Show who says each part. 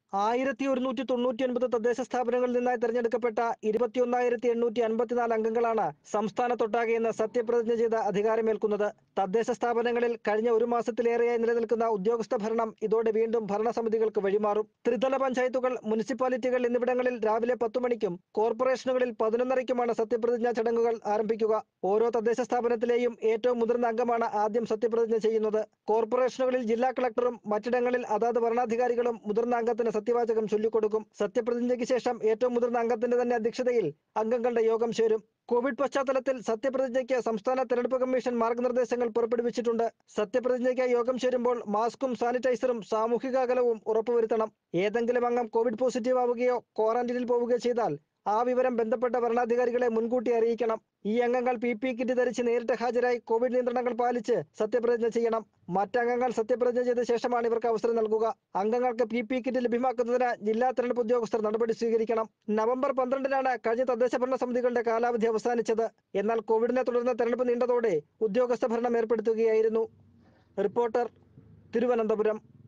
Speaker 1: ആയിരത്തി ഒരുന്നൂറ്റി തൊണ്ണൂറ്റി ഒൻപത് തദ്ദേശ സ്ഥാപനങ്ങളിൽ നിന്നായി തെരഞ്ഞെടുക്കപ്പെട്ട ഇരുപത്തിയൊന്നായിരത്തി എണ്ണൂറ്റി അൻപത്തിനാല് അംഗങ്ങളാണ് സംസ്ഥാനത്തൊട്ടാകെ ഇന്ന് സത്യപ്രതിജ്ഞ ചെയ്ത് അധികാരമേൽക്കുന്നത് തദ്ദേശ സ്ഥാപനങ്ങളിൽ കഴിഞ്ഞ ഒരു മാസത്തിലേറെയായി നിലനിൽക്കുന്ന ഉദ്യോഗസ്ഥ ഭരണം ഇതോടെ വീണ്ടും ഭരണസമിതികൾക്ക് വഴിമാറും ത്രിതല പഞ്ചായത്തുകൾ മുനിസിപ്പാലിറ്റികൾ എന്നിവിടങ്ങളിൽ രാവിലെ പത്തു മണിക്കും കോർപ്പറേഷനുകളിൽ പതിനൊന്നരയ്ക്കുമാണ് സത്യപ്രതിജ്ഞാ ചടങ്ങുകൾ ആരംഭിക്കുക ഓരോ തദ്ദേശ സ്ഥാപനത്തിലെയും ഏറ്റവും മുതിർന്ന അംഗമാണ് ആദ്യം സത്യപ്രതിജ്ഞ ചെയ്യുന്നത് കോർപ്പറേഷനുകളിൽ ജില്ലാ കളക്ടറും മറ്റിടങ്ങളിൽ അതാത് ഭരണാധികാരികളും മുതിർന്ന അംഗത്തിന് സത്യവാചകം ചൊല്ലിക്കൊടുക്കും സത്യപ്രതിജ്ഞയ്ക്ക് ശേഷം ഏറ്റവും മുതിർന്ന അംഗത്തിന്റെ തന്നെ അധ്യക്ഷതയിൽ അംഗങ്ങളുടെ യോഗം ചേരും കോവിഡ് പശ്ചാത്തലത്തിൽ സത്യപ്രതിജ്ഞയ്ക്ക് സംസ്ഥാന തെരഞ്ഞെടുപ്പ് കമ്മീഷൻ മാർഗനിർദ്ദേശങ്ങൾ പുറപ്പെടുവിച്ചിട്ടുണ്ട് സത്യപ്രതിജ്ഞയ്ക്കായി യോഗം ചേരുമ്പോൾ മാസ്കും സാനിറ്റൈസറും സാമൂഹിക അകലവും ഉറപ്പുവരുത്തണം ഏതെങ്കിലും അംഗം കോവിഡ് പോസിറ്റീവ് ആവുകയോ ക്വാറന്റീനിൽ പോവുകയോ ചെയ്താൽ ആ വിവരം ബന്ധപ്പെട്ട ഭരണാധികാരികളെ മുൻകൂട്ടി അറിയിക്കണം ഈ അംഗങ്ങൾ പി പി കിറ്റ് ധരിച്ച് നേരിട്ട് ഹാജരായി കോവിഡ് നിയന്ത്രണങ്ങൾ പാലിച്ച് സത്യപ്രതിജ്ഞ ചെയ്യണം മറ്റംഗങ്ങൾ സത്യപ്രതിജ്ഞ ചെയ്ത ശേഷമാണ് ഇവർക്ക് അവസരം നൽകുക അംഗങ്ങൾക്ക് പി പി കിറ്റ് ലഭ്യമാക്കുന്നതിന് ജില്ലാ തെരഞ്ഞെടുപ്പ് ഉദ്യോഗസ്ഥർ നടപടി സ്വീകരിക്കണം നവംബർ പന്ത്രണ്ടിനാണ് കഴിഞ്ഞ തദ്ദേശ ഭരണ സമിതികളുടെ കാലാവധി അവസാനിച്ചത് എന്നാൽ കോവിഡിനെ തുടർന്ന് തെരഞ്ഞെടുപ്പ് നീണ്ടതോടെ ഉദ്യോഗസ്ഥ ഭരണം ഏർപ്പെടുത്തുകയായിരുന്നു റിപ്പോർട്ടർ തിരുവനന്തപുരം